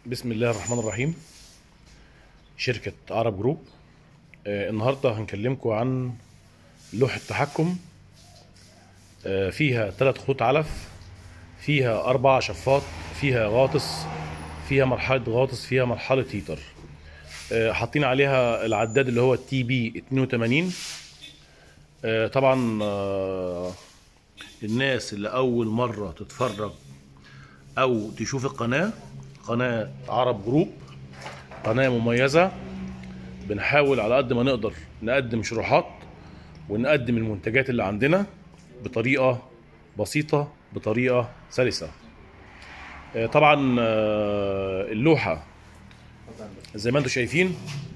بسم الله الرحمن الرحيم شركة عرب جروب آه، النهاردة هنكلمكم عن لوحة تحكم آه، فيها ثلاث خطوط علف فيها أربع شفاط فيها غاطس فيها مرحلة غاطس فيها مرحلة هيتر آه، حاطين عليها العداد اللي هو التي بي 82 آه، طبعا آه، الناس اللي أول مرة تتفرج او تشوف القناه قناه عرب جروب قناه مميزه بنحاول على قد ما نقدر نقدم شروحات ونقدم المنتجات اللي عندنا بطريقه بسيطه بطريقه سلسه آه، طبعا آه، اللوحه زي ما انتم شايفين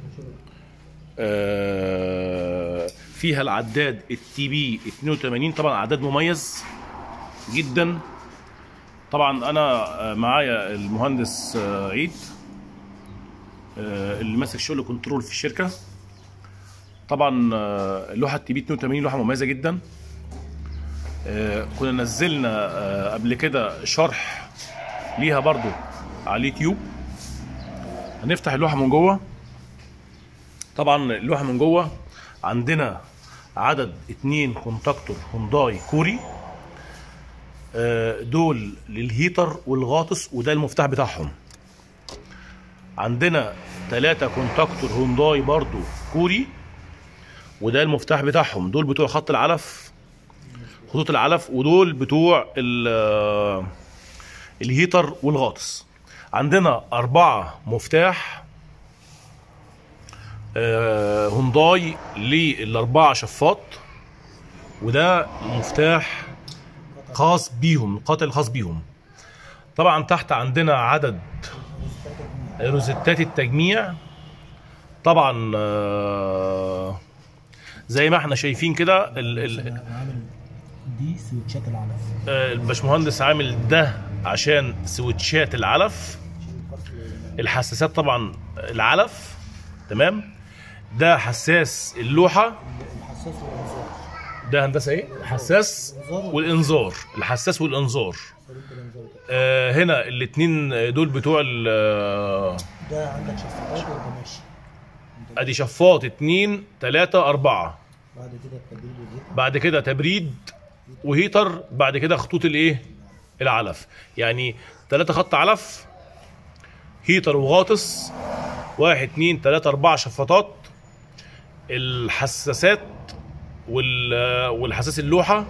آه، فيها العداد التي بي 82 طبعا عداد مميز جدا طبعا انا آه، معايا المهندس آه، عيد آه، اللي ماسك شغل كنترول في الشركه طبعا آه، اللوحه التي بي 82 لوحه مميزه جدا آه، كنا نزلنا آه، قبل كده شرح ليها برضو على اليوتيوب هنفتح اللوحه من جوه طبعا اللوحه من جوه عندنا عدد اتنين كونتاكتور هونداي كوري آه، دول للهيتر والغاطس وده المفتاح بتاعهم عندنا ثلاثة كونتاكتور هونداي برضو كوري وده المفتاح بتاعهم دول بتوع خط العلف خطوط العلف ودول بتوع ال- آه، الهيتر والغاطس عندنا أربعة مفتاح آه، هونداي للأربعة شفاط وده مفتاح خاص بيهم قاتل خاص بيهم طبعا تحت عندنا عدد روزتات التجميع طبعا آه، زي ما احنا شايفين كده ال- ال- عامل دي سويتشات العلف آه، الباشمهندس عامل ده عشان سويتشات العلف الحساسات طبعا العلف تمام ده حساس اللوحه الحساس والانذار ده هندسه ايه حساس والانذار الحساس والانذار طريقه الانذار ده. آه، هنا الاثنين دول بتوع ال- آه، ده عندك شفاطات وانت ماشي ادي شفاط اتنين تلاتة اربعة بعد كده التبريد والهيت بعد كده تبريد وهيتر بعد كده خطوط الايه العلف يعني تلاتة خط علف هيتر وغاطس واحد اتنين تلاتة اربعة شفاطات الحساسات وال والحساس اللوحة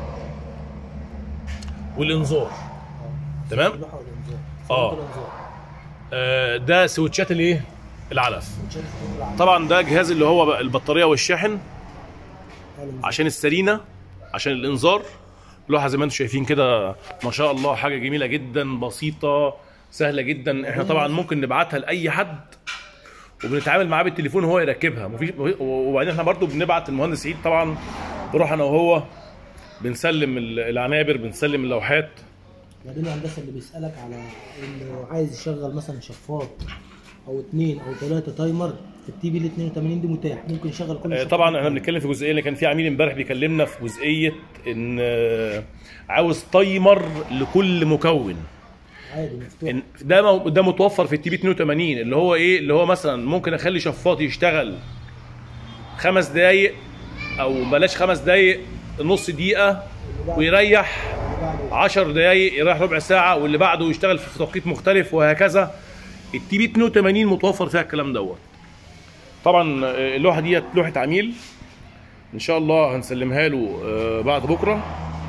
والانذار تمام اللوحه والانذار آه. طريقة الانذار آه، ده سويتشات الايه العلف سويتشات خطوط العلف طبعا ده جهاز اللي هو بقى البطاريه والشاحن الانذار. عشان السرينه عشان الانذار لوحه زي ما انتم شايفين كده ما شاء الله حاجه جميله جدا بسيطه سهله جدا احنا طبعا ممكن نبعتها لاي حد وبنتعامل معاه بالتليفون وهو يركبها مفيش وبعدين احنا برضو بنبعت المهندس عيد طبعا بروح انا وهو بنسلم ال- العنابر بنسلم اللوحات بعدين الهندسه اللي بيسالك على انه عايز يشغل مثلا شفاط او اثنين او ثلاثه تايمر في التي بي ال 82 دي متاح ممكن يشغل كل آه، شفاط. طبعا احنا بنتكلم في جزئيه اللي كان في عميل امبارح بيكلمنا في جزئيه ان آه، عاوز تايمر لكل مكون عادي مفتوح إن ده مو- ده متوفر في التي بي 82 اللي هو ايه اللي هو مثلا ممكن اخلي شفاط يشتغل خمس دقايق او بلاش خمس دقايق نص دقيقه ويريح بعد 10 دقايق يريح ربع ساعه واللي بعده يشتغل في توقيت مختلف وهكذا التي بي 82 متوفر فيها الكلام دوت طبعا آه، اللوحه ديت لوحه عميل ان شاء الله هنسلمها له آه، بعد بكره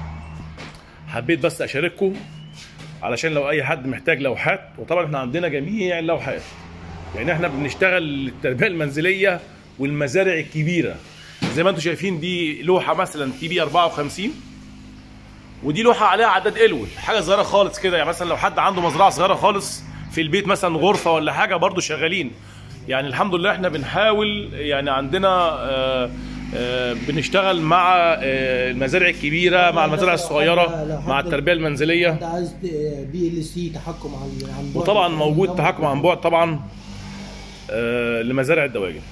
حبيت بس اشارككم علشان لو اي حد محتاج لوحات وطبعا احنا عندنا جميع اللوحات يعني احنا بنشتغل التربيه المنزليه والمزارع الكبيره زي ما انتم شايفين دي لوحه مثلا تي بي 54 ودي لوحه عليها عداد الول حاجه صغيره خالص كده يعني مثلا لو حد عنده مزرعه صغيره خالص في البيت مثلا غرفه ولا حاجه برضو شغالين يعني الحمد لله احنا بنحاول يعني عندنا آه آه بنشتغل مع آه المزارع الكبيره مع المزارع الصغيره مع التربيه المنزليه انت عايز بي ال سي تحكم عن عن بعد. وطبعا موجود تحكم عن بعد طبعا آه، لمزارع الدواجن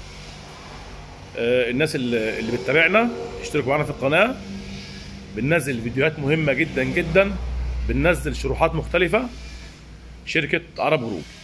آه، الناس اللي اللي بتتابعنا اشتركوا معنا في القناه بننزل فيديوهات مهمه جدا جدا بننزل شروحات مختلفه شركه عرب جروب